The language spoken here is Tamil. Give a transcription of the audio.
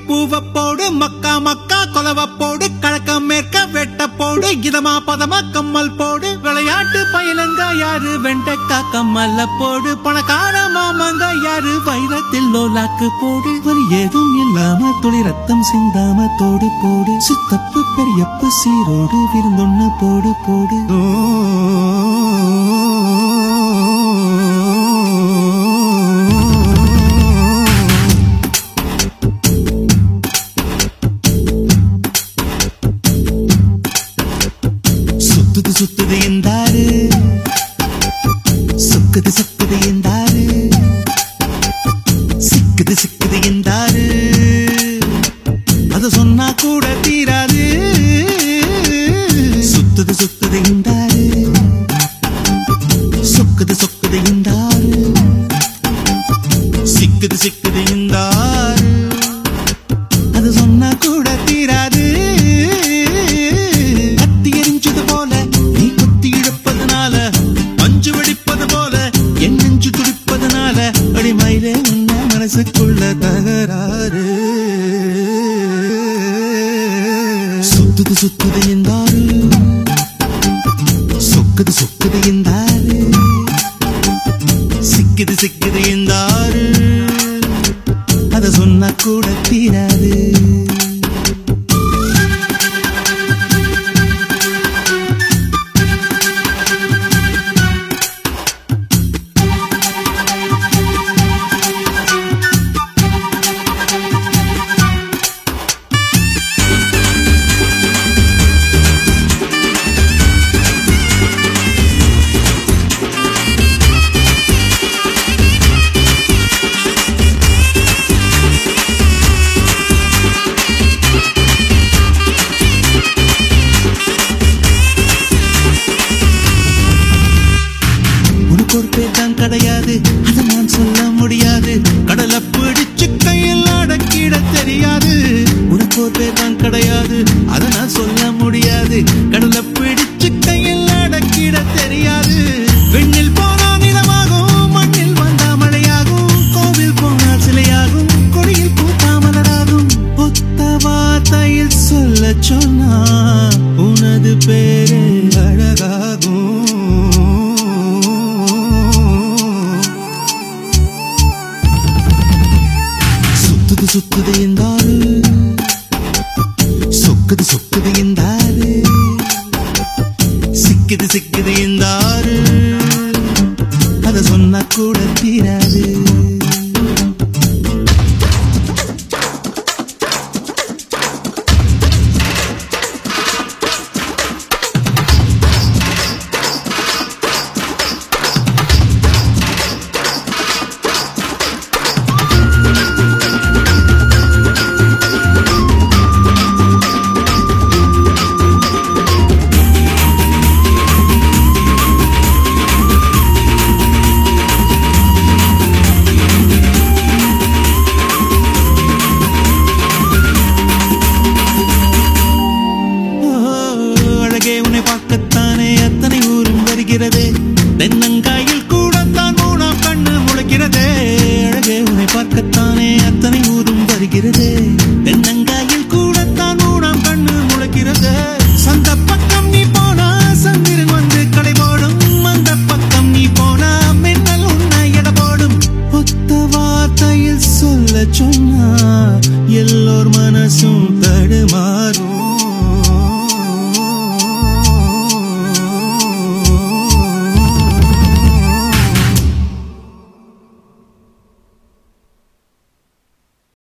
பூவ போடு மக்கா மக்கா கொலவ போடு கழக்க மேற்க வெட்ட போடு இதமா பதமா கம்மல் போடு விளையாட்டு பயிலங்க யாரு வெண்டைக்கா கம்மல்ல போடு பணக்கார மாமங்க யாரு வைரத்தில் லோலாக்கு போடு வலி ஏதும் இல்லாம துளி ரத்தம் சிந்தாம தோடு போடு சித்தப்பு பெரியப்பு சீரோடு விருந்தொன்னு போடு போடு சுத்துது சுத்துது என்றாரு சுக்குது சுக்குது என்றாரு சிக்குது சிக்குது என்றாரு அது சொன்னா கூட தீராது சுத்துது சுத்துது என்றாரு சொக்குது சொக்குது என்றாரு சிக்குது சிக்குது என்றாரு அது சொன்னா கூட தீராது கத்தி எரிஞ்சது போல நீ குத்தி இழுப்பதனால பஞ்சு வெடிப்பது போல என் நெஞ்சு துடிப்பதனால அடிமையிலே உன்ன மனசுக்குள்ள தகராறு சுத்துது சுத்துது என்றாரு சொக்குது சொக்குது என்றாரு சிக்குது சிக்குது என்றாரு அத சொன்னா கூட தீராது உனக்கு ஒரு பேர் தான் கிடையாது அதை நான் சொல்ல முடியாது கடலை பிடிச்சு கையில் அடக்கிட தெரியாது உனக்கு ஒரு பேர் தான் கிடையாது அதை நான் சொல்ல முடியாது கடலை பிடிச்சு கையில் அடக்கிட தெரியாது வெண்ணில் போனா நிலமாகும் மண்ணில் வந்தா மழையாகும் கோவில் போனால் சிலையாகும் கொடியில் பூத்தா மலராகும் ஒத்த வார்த்தையில் சொல்ல சொன்னா உனது பேரு அழகாகும் சுத்துது சுத்துது என்றாரு சொக்குது சொக்குது என்றாரு சிக்குது சிக்குது என்றாரு அத சொன்னா கூட தீராது ஓ, அழகே உன்னை பார்க்கத்தானே அத்தனை ஊரும் வருகிறதே தென்னங்காயில் கூடத்தான் மூணாம் கண்ணு முளைக்கிறதே அழகே உன்னை பார்க்கத்தானே அத்தனை ஊரும் வருகிறதே